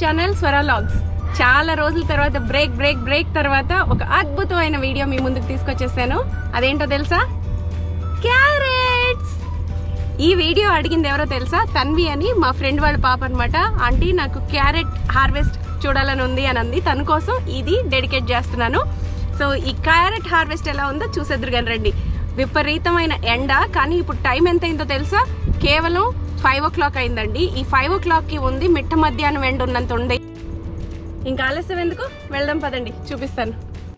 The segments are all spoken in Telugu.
ఛానల్ స్వరా లాగ్స్ చాలా రోజుల తర్వాత బ్రేక్ బ్రేక్ బ్రేక్ తర్వాత ఒక అద్భుతమైన వీడియో మీ ముందుకు తీసుకొచ్చేసాను అదేంటో తెలుసా క్యారెట్స్ ఈ వీడియో అడిగింది ఎవరో తెలుసా తన్వి అని మా ఫ్రెండ్ వాళ్ళ పాప అనమాట ఆంటీ నాకు క్యారెట్ హార్వెస్ట్ చూడాలని ఉంది అని అంది తన కోసం ఇది డెడికేట్ చేస్తున్నాను సో ఈ క్యారెట్ హార్వెస్ట్ ఎలా ఉందో చూసేద్దరు కానీ రండి విపరీతమైన ఎండ కానీ ఇప్పుడు టైం ఎంత అయిందో తెలుసా కేవలం ఫైవ్ ఓ క్లాక్ అయిందండి ఈ ఫైవ్ ఓ క్లాక్కి ఉంది మిట్ట మధ్యాహ్నం ఎండ ఉన్నంత ఉంది ఇంకా ఆలస్యం ఎందుకు వెళ్దాం పదండి చూపిస్తాను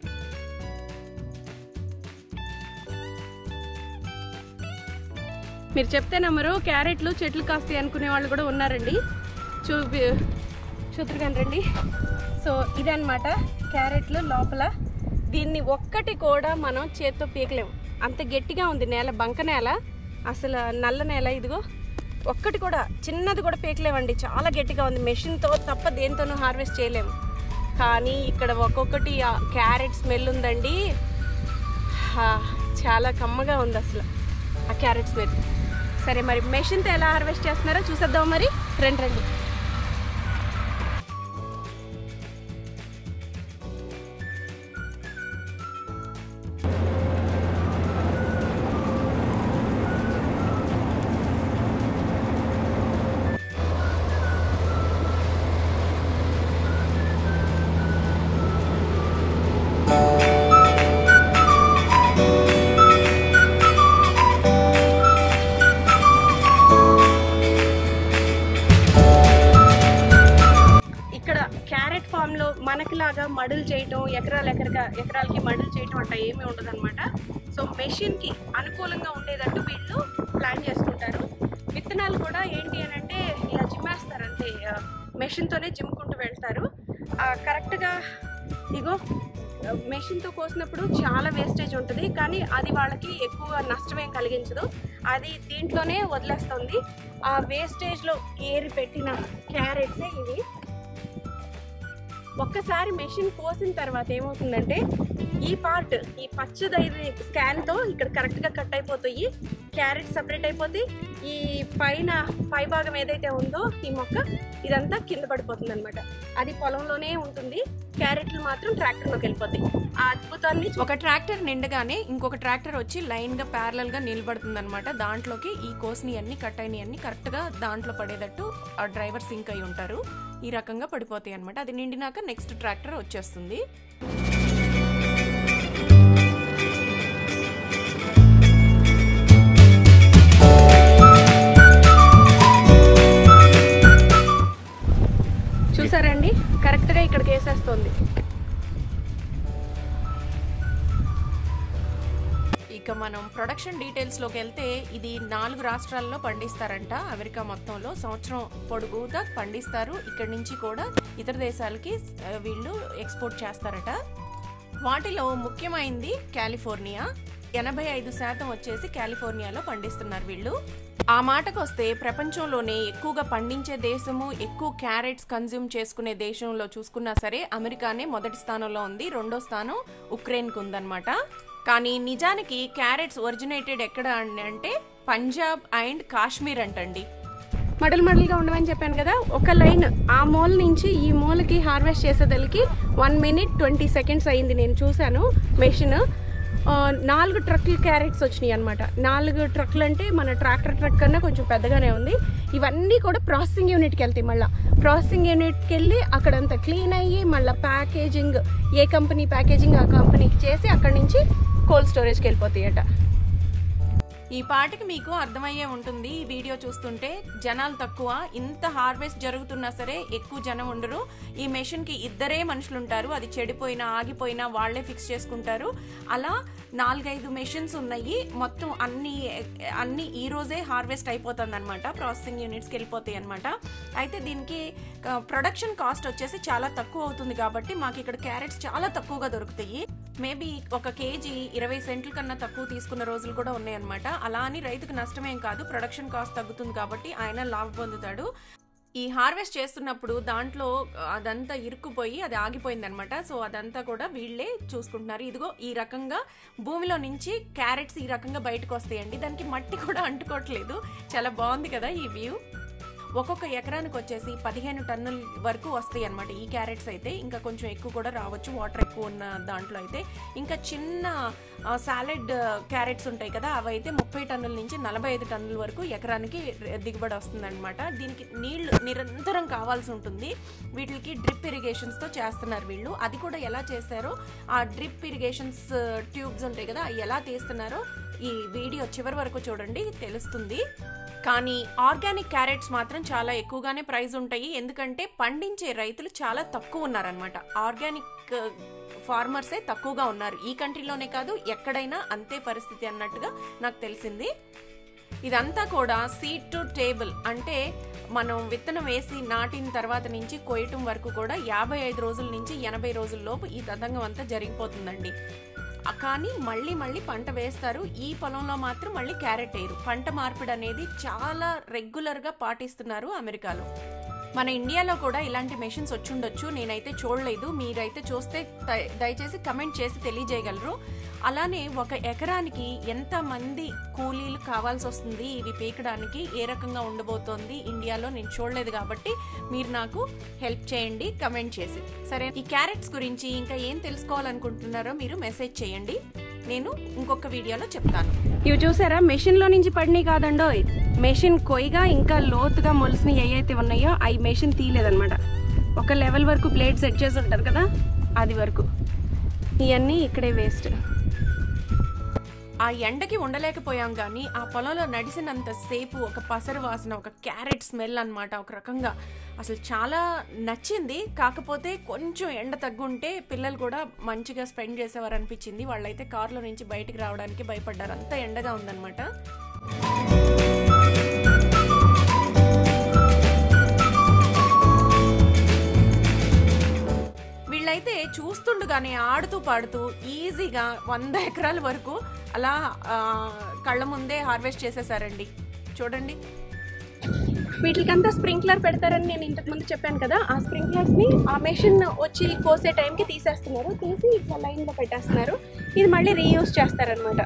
మీరు చెప్తే నమ్మరు క్యారెట్లు చెట్లు కాస్తాయి అనుకునే వాళ్ళు కూడా ఉన్నారండి చూపి చూతురుగాని రండి సో ఇదన్నమాట క్యారెట్లు లోపల దీన్ని ఒక్కటి కూడా మనం చేత్తో పీకలేము అంత గట్టిగా ఉంది నేల బంక నేల అసలు నల్ల నేల ఇదిగో ఒక్కటి కూడా చిన్నది కూడా పీకలేమండి చాలా గట్టిగా ఉంది మెషిన్తో తప్ప దేంతోనూ హార్వెస్ట్ చేయలేము కానీ ఇక్కడ ఒక్కొక్కటి క్యారెట్ స్మెల్ ఉందండి హా, చాలా కమ్మగా ఉంది అసలు ఆ క్యారెట్ స్మెల్ సరే మరి మెషిన్తో ఎలా హార్వెస్ట్ చేస్తున్నారో చూసేద్దాం మరి రండి రండి ఇక్కడ క్యారెట్ ఫామ్ లో మనకిలాగా మడులు చేయటం ఎకరాలు ఎకరక ఎకరాలకి మడులు చేయటం అట్లా ఏమీ ఉండదు అనమాట సో మెషిన్ కి అనుకూలంగా ఉండేటట్టు వీళ్ళు ప్లాన్ చేసుకుంటారు విత్తనాలు కూడా ఏంటి అని అంటే ఇలా జిమ్మేస్తారు అంతే మెషిన్ తోనే జిమ్ముకుంటూ వెళ్తారు కరెక్ట్ గా ఇగో మెషిన్ తో కోసినప్పుడు చాలా వేస్టేజ్ ఉంటుంది కానీ అది వాళ్ళకి ఎక్కువ నష్టమేం కలిగించదు అది దీంట్లోనే వదిలేస్తుంది ఆ వేస్టేజ్ లో ఏరి పెట్టిన క్యారెట్సే ఇవి ఒక్కసారి మెషిన్ కోసిన తర్వాత ఏమవుతుందంటే ఈ పార్ట్ ఈ పచ్చదైన స్కాన్ తో ఇక్కడ కరెక్ట్ గా కట్ అయిపోతాయి క్యారెట్ సపరేట్ అయిపోతాయి ఈ పైన పై భాగం ఏదైతే ఉందో ఈ మొక్క ఇదంతా కింద పడిపోతుంది అనమాట అది పొలంలోనే ఉంటుంది క్యారెట్లు మాత్రం ట్రాక్టర్ లోకి వెళ్ళిపోతాయి ఆ అద్భుతాన్ని ఒక ట్రాక్టర్ నిండగానే ఇంకొక ట్రాక్టర్ వచ్చి లైన్ గా ప్యారలల్ గా నిలబడుతుంది అనమాట దాంట్లోకి ఈ కోసిని అన్ని కట్ అయినవి అన్ని కరెక్ట్ గా దాంట్లో పడేటట్టు ఆ డ్రైవర్ సింక్ అయి ఉంటారు ఈ రకంగా పడిపోతాయి అనమాట అది నిండినాక నెక్స్ట్ ట్రాక్టర్ వచ్చేస్తుంది చూసారండి కరెక్ట్ గా ఇక్కడికి వేసేస్తుంది ఇక మనం ప్రొడక్షన్ డీటెయిల్స్ లోకి వెళ్తే ఇది నాలుగు రాష్ట్రాల్లో పండిస్తారంట అమెరికా మొత్తంలో సంవత్సరం పొడుగుగా పండిస్తారు ఇక్కడి నుంచి కూడా ఇతర దేశాలకి ఆ, వీళ్ళు ఎక్స్పోర్ట్ చేస్తారట వాటిలో ముఖ్యమైనది కాలిఫోర్నియా ఎనభై ఐదు శాతం వచ్చేసి కాలిఫోర్నియాలో పండిస్తున్నారు వీళ్ళు ఆ మాటకు వస్తే ప్రపంచంలోనే ఎక్కువగా పండించే దేశము ఎక్కువ క్యారెట్స్ కన్జ్యూమ్ చేసుకునే దేశంలో చూసుకున్నా సరే అమెరికానే మొదటి స్థానంలో ఉంది రెండో స్థానం ఉక్రెయిన్కి ఉందన్నమాట కానీ నిజానికి క్యారెట్స్ ఒరిజినేటెడ్ ఎక్కడ అని అంటే పంజాబ్ అండ్ కాశ్మీర్ అంటండి మడలు మడలుగా ఉండమని చెప్పాను కదా ఒక లైన్ ఆ మూల నుంచి ఈ మూలకి హార్వెస్ట్ చేసేదలికి వన్ మినిట్ ట్వంటీ సెకండ్స్ అయింది నేను చూశాను మెషిన్ ఆ, నాలుగు ట్రక్లు క్యారెట్స్ వచ్చినాయి అనమాట నాలుగు ట్రక్లు అంటే మన ట్రాక్టర్ ట్రక్ కన్నా కొంచెం పెద్దగానే ఉంది ఇవన్నీ కూడా ప్రాసెసింగ్ యూనిట్కి వెళ్తాయి మళ్ళీ ప్రాసెసింగ్ యూనిట్కి వెళ్ళి అక్కడంతా క్లీన్ అయ్యి మళ్ళీ ప్యాకేజింగ్ ఏ కంపెనీ ప్యాకేజింగ్ ఆ కంపెనీకి చేసి అక్కడి నుంచి కోల్డ్ స్టోరేజ్కి వెళ్ళిపోతాయట ఈ పాటకి మీకు అర్థమయ్యే ఉంటుంది ఈ వీడియో చూస్తుంటే జనాలు తక్కువ ఇంత హార్వెస్ట్ జరుగుతున్నా సరే ఎక్కువ జనం ఉండరు ఈ మెషిన్ కి ఇద్దరే మనుషులు ఉంటారు అది చెడిపోయినా ఆగిపోయినా వాళ్ళే ఫిక్స్ చేసుకుంటారు అలా నాలుగైదు మెషిన్స్ ఉన్నాయి మొత్తం అన్ని అన్ని ఈ రోజే హార్వెస్ట్ అయిపోతుంది అనమాట ప్రాసెసింగ్ యూనిట్స్కి వెళ్ళిపోతాయి అనమాట అయితే దీనికి ప్రొడక్షన్ కాస్ట్ వచ్చేసి చాలా తక్కువ అవుతుంది కాబట్టి మాకు ఇక్కడ క్యారెట్స్ చాలా తక్కువగా దొరుకుతాయి మేబీ ఒక కేజీ ఇరవై సెంట్ల కన్నా తక్కువ తీసుకున్న రోజులు కూడా ఉన్నాయన్నమాట అలా అని రైతుకు నష్టమేం కాదు ప్రొడక్షన్ కాస్ట్ తగ్గుతుంది కాబట్టి ఆయన లాభం పొందుతాడు ఈ హార్వెస్ట్ చేస్తున్నప్పుడు దాంట్లో అదంతా ఇరుక్కుపోయి అది ఆగిపోయింది అనమాట సో అదంతా కూడా వీళ్ళే చూసుకుంటున్నారు ఇదిగో ఈ రకంగా భూమిలో నుంచి క్యారెట్స్ ఈ రకంగా బయటకు వస్తాయండి దానికి మట్టి కూడా అంటుకోవట్లేదు చాలా బాగుంది కదా ఈ వ్యూ ఒక్కొక్క ఎకరానికి వచ్చేసి పదిహేను టన్నుల వరకు వస్తాయి అనమాట ఈ క్యారెట్స్ అయితే ఇంకా కొంచెం ఎక్కువ కూడా రావచ్చు వాటర్ ఎక్కువ ఉన్న దాంట్లో అయితే ఇంకా చిన్న సాలెడ్ క్యారెట్స్ ఉంటాయి కదా అవి అయితే ముప్పై టన్నుల నుంచి నలభై ఐదు టన్నుల వరకు ఎకరానికి దిగుబడి వస్తుందన్నమాట దీనికి నీళ్లు నిరంతరం కావాల్సి ఉంటుంది వీటికి డ్రిప్ ఇరిగేషన్స్తో చేస్తున్నారు వీళ్ళు అది కూడా ఎలా చేశారో ఆ డ్రిప్ ఇరిగేషన్స్ ట్యూబ్స్ ఉంటాయి కదా అవి ఎలా తీస్తున్నారో ఈ వీడియో చివరి వరకు చూడండి తెలుస్తుంది కానీ ఆర్గానిక్ క్యారెట్స్ మాత్రం చాలా ఎక్కువగానే ప్రైస్ ఉంటాయి ఎందుకంటే పండించే రైతులు చాలా తక్కువ ఉన్నారనమాట ఆర్గానిక్ ఫార్మర్సే తక్కువగా ఉన్నారు ఈ కంట్రీలోనే కాదు ఎక్కడైనా అంతే పరిస్థితి అన్నట్టుగా నాకు తెలిసింది ఇదంతా కూడా సీడ్ టు టేబుల్ అంటే మనం విత్తనం వేసి నాటిన తర్వాత నుంచి కొయ్యటం వరకు కూడా యాభై ఐదు రోజుల నుంచి ఎనభై రోజుల లోపు ఈ తతంగం అంతా జరిగిపోతుందండి ఆ కానీ మళ్ళీ మళ్ళీ పంట వేస్తారు ఈ పొలంలో మాత్రం మళ్ళీ క్యారెట్ వేయరు పంట మార్పిడి అనేది చాలా రెగ్యులర్గా పాటిస్తున్నారు అమెరికాలో మన ఇండియాలో కూడా ఇలాంటి మెషిన్స్ వచ్చుండొచ్చు నేనైతే చూడలేదు మీరైతే చూస్తే దయ- దయచేసి కమెంట్ చేసి తెలియజేయగలరు అలానే ఒక ఎకరానికి ఎంత మంది కూలీలు కావాల్సి వస్తుంది ఇవి పీకడానికి ఏ రకంగా ఉండబోతోంది ఇండియాలో నేను చూడలేదు కాబట్టి మీరు నాకు హెల్ప్ చేయండి కమెంట్ చేసి సరే ఈ క్యారెట్స్ గురించి ఇంకా ఏం తెలుసుకోవాలనుకుంటున్నారో మీరు మెసేజ్ చేయండి నేను ఇంకొక వీడియోలో చెప్తాను ఇవి చూసారా మెషిన్ లో నుంచి పడినాయి కాదండో మెషిన్ కొయ్యగా ఇంకా లోతుగా మొలిసినవి ఏవైతే ఉన్నాయో అవి మెషిన్ తీయలేదన్నమాట ఒక లెవెల్ వరకు ప్లేట్ సెట్ చేసి ఉంటారు కదా అది వరకు ఇవన్నీ ఇక్కడే వేస్ట్ ఆ ఎండకి ఉండలేకపోయాం కానీ ఆ పొలంలో నడిచినంత సేపు ఒక పసరు వాసన ఒక క్యారెట్ స్మెల్ అన్నమాట ఒక రకంగా అసలు చాలా నచ్చింది కాకపోతే కొంచెం ఎండ తగ్గుంటే పిల్లలు కూడా మంచిగా స్పెండ్ చేసేవారు అనిపించింది వాళ్ళైతే కార్లో నుంచి బయటికి రావడానికి భయపడ్డారు అంత ఎండగా ఉందన్నమాట వీళ్ళైతే చూస్తుండగానే ఆడుతూ పాడుతూ ఈజీగా వంద ఎకరాల వరకు అలా ఆ, కళ్ళ ముందే హార్వెస్ట్ చేసేసారండి చూడండి వీటికంతా స్ప్రింక్లర్ పెడతారని నేను ఇంతకు ముందు చెప్పాను కదా ఆ స్ప్రింక్లర్స్ ని ఆ మెషిన్ వచ్చి కోసే టైంకి తీసేస్తున్నారు తీసి ఇట్లా లైన్ లో పెట్టేస్తున్నారు ఇది మళ్ళీ రీయూజ్ చేస్తారనమాట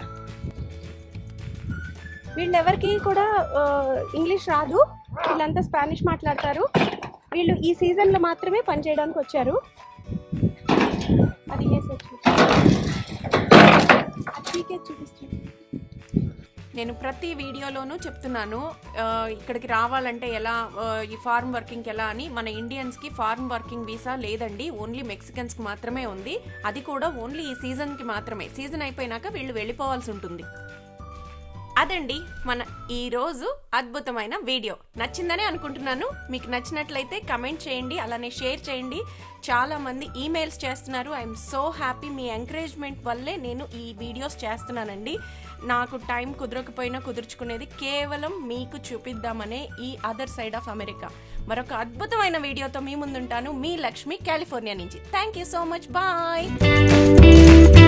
వీళ్ళెవరికి కూడా ఆ, ఇంగ్లీష్ రాదు వీళ్ళంతా స్పానిష్ మాట్లాడతారు వీళ్ళు ఈ సీజన్లో మాత్రమే పనిచేయడానికి వచ్చారు అది వేసొచ్చు అది పీకే చూపిస్తాను నేను ప్రతి వీడియోలోనూ చెప్తున్నాను ఆ, ఇక్కడికి రావాలంటే ఎలా ఆ, ఈ ఫార్మ్ వర్కింగ్కి ఎలా అని మన ఇండియన్స్కి ఫార్మ్ వర్కింగ్ వీసా లేదండి ఓన్లీ మెక్సికన్స్కి మాత్రమే ఉంది అది కూడా ఓన్లీ ఈ సీజన్కి మాత్రమే సీజన్ అయిపోయినాక వీళ్ళు వెళ్ళిపోవాల్సి ఉంటుంది అదండి మన ఈరోజు అద్భుతమైన వీడియో నచ్చిందని అనుకుంటున్నాను మీకు నచ్చినట్లయితే కమెంట్ చేయండి అలానే షేర్ చేయండి చాలా మంది ఈమెయిల్స్ చేస్తున్నారు ఐఎమ్ సో హ్యాపీ మీ ఎంకరేజ్మెంట్ వల్లే నేను ఈ వీడియోస్ చేస్తున్నానండి నాకు టైం కుదరకపోయినా కుదుర్చుకునేది కేవలం మీకు చూపిద్దామనే ఈ అదర్ సైడ్ ఆఫ్ అమెరికా మరొక అద్భుతమైన వీడియోతో మీ ముందుంటాను మీ లక్ష్మి కాలిఫోర్నియా నుంచి thank you so much bye